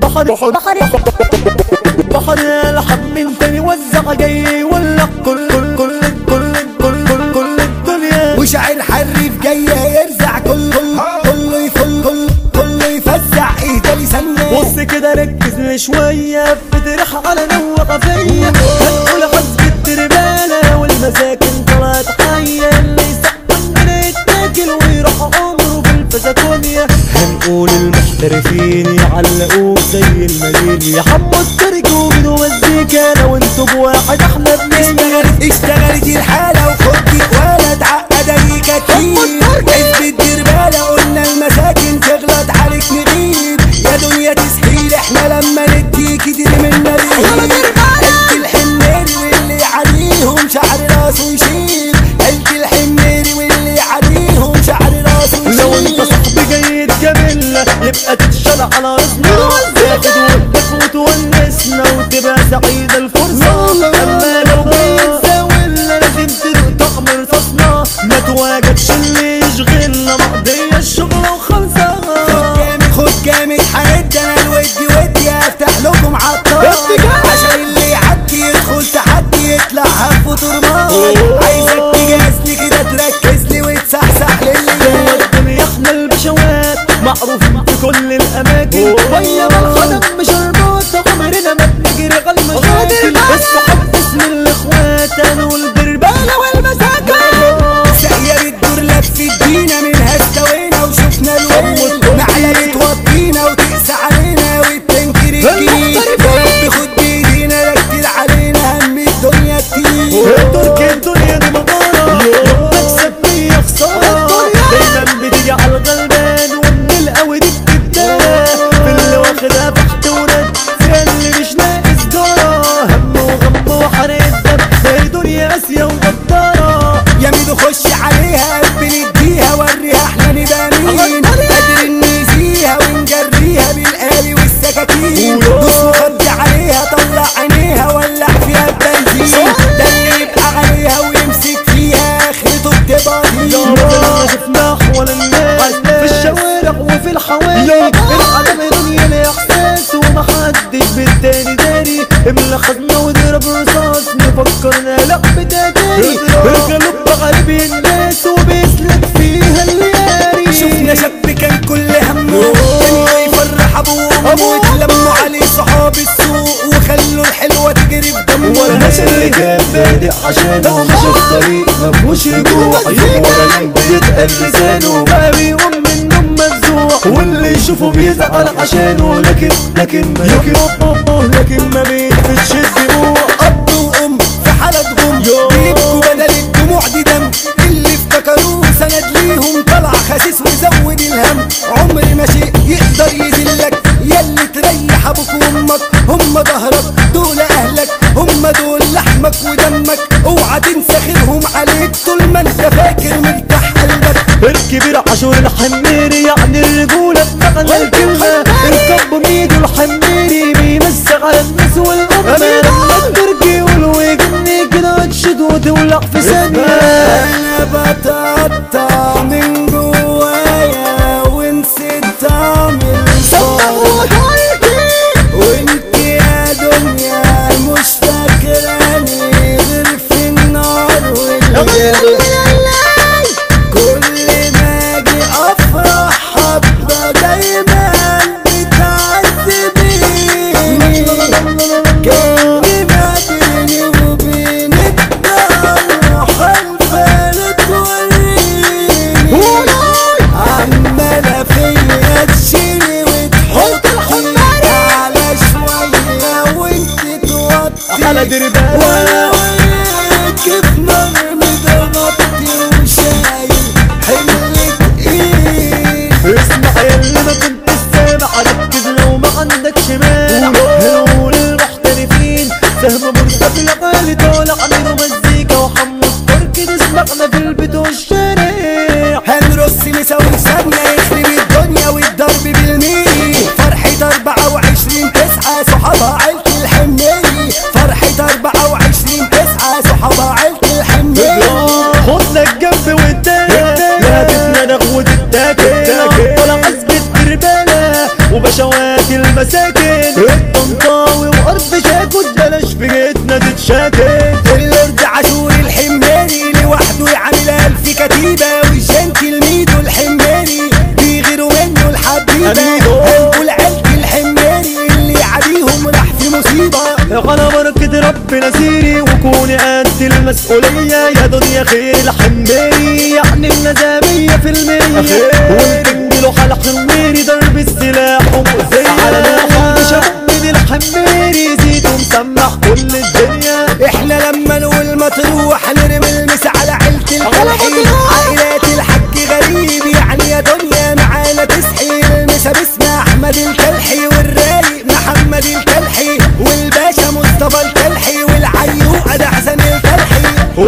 بحر بحر بحر بحر الحب من تاني وزع جاي ولا كل كل كل كل كل كل كل الدنيا وشاعر حريف جاي يرزع كل كل كله يفل كل كله يفزع اهدى لسانه بص كده ركز لي شوية بتريح على نوع فيا هنقول حسب التربالة والمساكن طلعت حية اللي يسقط من يتاكل ويروح عمره في الفزاكونيا هنقول المحترفين يعلقوك زي المدين يا حمو الترجو من مزيكا لو انتوا بواحد احنا بنسمع اشتغلت اشتغلت الحالة وخدي ولا تعقد اي كتير حزب الدربالة قلنا المساكن تغلط عليك نغيب يا دنيا تسحيل احنا لما نديك تدري منا قلت الحميري واللي عليهم شعر راسه يشيل قلت الحميري واللي عليهم شعر راسه لو انت يشيل صاحبي جاي تجاملنا يبقى تتشال على راسنا تاخد ودك وتونسنا وتبقى سعيد الفرصة اما لو جاي تزاولنا لازم تدوق طعم رصاصنا ما تواجهش اللي يشغلنا مقضية الشغل وخلصة جامد خد جامد حد انا الودي ودي افتح لكم عطار عشان اللي يعدي يدخل تحدي يطلع هف طرمان عايزك تجهزني كده تركز لي وتصحصح جوه للي الدنيا احنا البشوات معروف في كل الاماكن ويا ما الخدم مش هربط عمرنا ما بنجري على المشاكل الصحاب اسم الاخوات انا والدربالة والمساكن سقيا بتدور لف الدينا منها استوينا وشفنا الويل معلقة وطينا وتقسى علينا والتنكر الجديد يا رب خد بايدينا لا كتير علينا هم الدنيا كتير التركي الدنيا دي مغارة مكسب فيا خسارة دايما بتيجي على الغلبان ومن القوي دي بتتدارى في اللي واخدها فحت ورد في اللي مش لاقي سجارة هم وغم وحرق دم هي دنيا قاسية وغدارة يا ميدو خش عليها بنديها وريها احنا نبقى مين قادرين نزيها ونجريها بالآلي والسكاكين دوس وخدي عليها طلع عينيها ولع فيها البنزين ده اللي يبقى عليها ويمسك فيها اخرته بتبقى لما شفنا احوال الناس في الشوارع وفي الحواري العالم دنيا الاحساس ومحدش بالتاني داري املا خدنا وضرب رصاص نفكرنا لا بتداري القلوب بغلب الناس وبيسلك فيها الليالي شفنا شاب كان كل همه انه يفرح ابوه وامه ويتلموا عليه صحاب السوق وخلوا الحلوه تجري في دمه والناس اللي كان بادئ عشانه مش الطريق مفهوش رجوع يوم ورا يوم بيتقل لسانه بقى بيقوم من النوم مفزوع واللي يشوفه بيزعل عشانه لكن لكن لكن لكن ما بيتفتش الدموع اب وام في حالة غم بيبكوا بدل الدموع دي دم اللي افتكروه سند ليهم طلع خسيس وزود الهم عمر ما شيء يقدر يذلك ياللي تريح ابوك وامك هم ظهرك دول اهلك هم دول لحمك ودمك اوعى تنسى خيرهم عليك طول ما انت فاكر مرتاح قلبك الكبير عاشور الحميري يعني الرجولة بمعنى الكلمة الكب ميدو الحميري بيمس على الناس والأمة لما التركي يقول ويجني كده تشد وتولع في ثانية انا بتقطع من جوايا ونسيت اعمل صوت وانت يا دنيا مش فاكراني غير في النار والليل كل ما اجي افرح حبه دايما بتعذبيني كان ما بيني وبينك ده حلفة توريني المساكن الطنطاوي وارض شاكوت بلاش في جيتنا تتشاكل اللورد عاشور الحماري لوحده يعمل ألف كتيبة والجنتل ميدو الحماري بيغيروا منه الحبيبة أميدو. هنقول عيلة الحماري اللي عليهم راح في مصيبة على بركة ربنا سيري وكوني قد المسؤولية يا دنيا خير الحماري يعني النزامية في المية والكنج له حلق حميري ضرب السلاح ومؤذية على محمد من الحماري زيد ومسمح كل الدنيا احنا لما نقول مطروح نرمي المس على عيلة الكلحي عائلات الحج غريب يعني يا دنيا معانا تسحي المسا باسم احمد الكلحي والرايق محمد الكلحي والباشا مصطفى الكلحي والعيوقة ده حسن الكلحي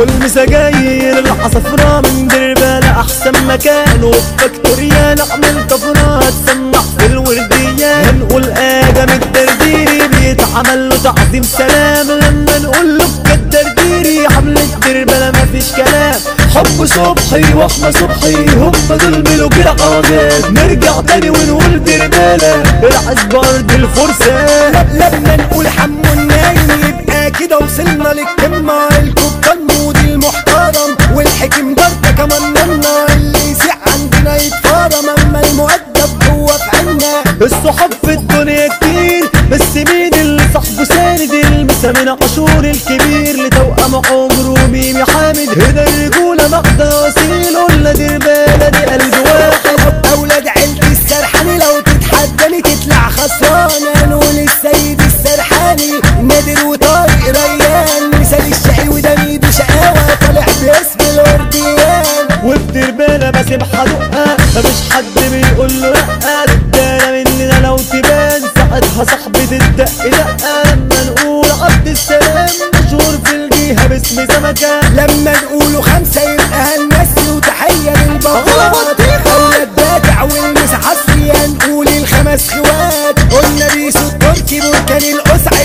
والمساجاير العصفرة من دربالة أحسن مكان وفي فاكتوريا نعمل طفرة تسمع في الوردية هنقول آدم الدرديري بيتعمل له تعظيم سلام لما نقول له بجد درديري حملة دربالة مفيش كلام حب صبحي واحمى صبحي هم دول ملوك العواجات نرجع تاني ونقول دربالة العز أرض الفرسان لما نقول حمو النايم يبقى كده وصلنا للقمة الكوكا المودي المحترم والحكم برده كمان منا اللي يسيع عندنا يتفارم اما المؤدب هو في عنا الصحاب في الدنيا كتير بس مين اللي صاحبه ساند المسا من عاشور الكبير لتوأم عمره ميم يا حامد هنا الرجولة مقدر وسيل ولا دير بلدي قلب واحد اولاد عيلة السرحاني لو تتحداني تطلع خسرانة نقول السيد السرحاني نادر وطارق ريان مثال الشقي وده ميدو شقاوة طالع باسم الورديان وبدير بالة باسم حدقة مفيش حد بيقول له لأ رجالة مننا لو تبان ساعتها صاحبة الدق دقة لما نقول عبد السلام مشهور في الجيهة باسم سمكة لما نقولوا خمسة يبقى هنمسي وتحية للبطولات أولاد باتع والمس حصري هنقول الخمس خوات قلنا بيسو التركي بركان القسع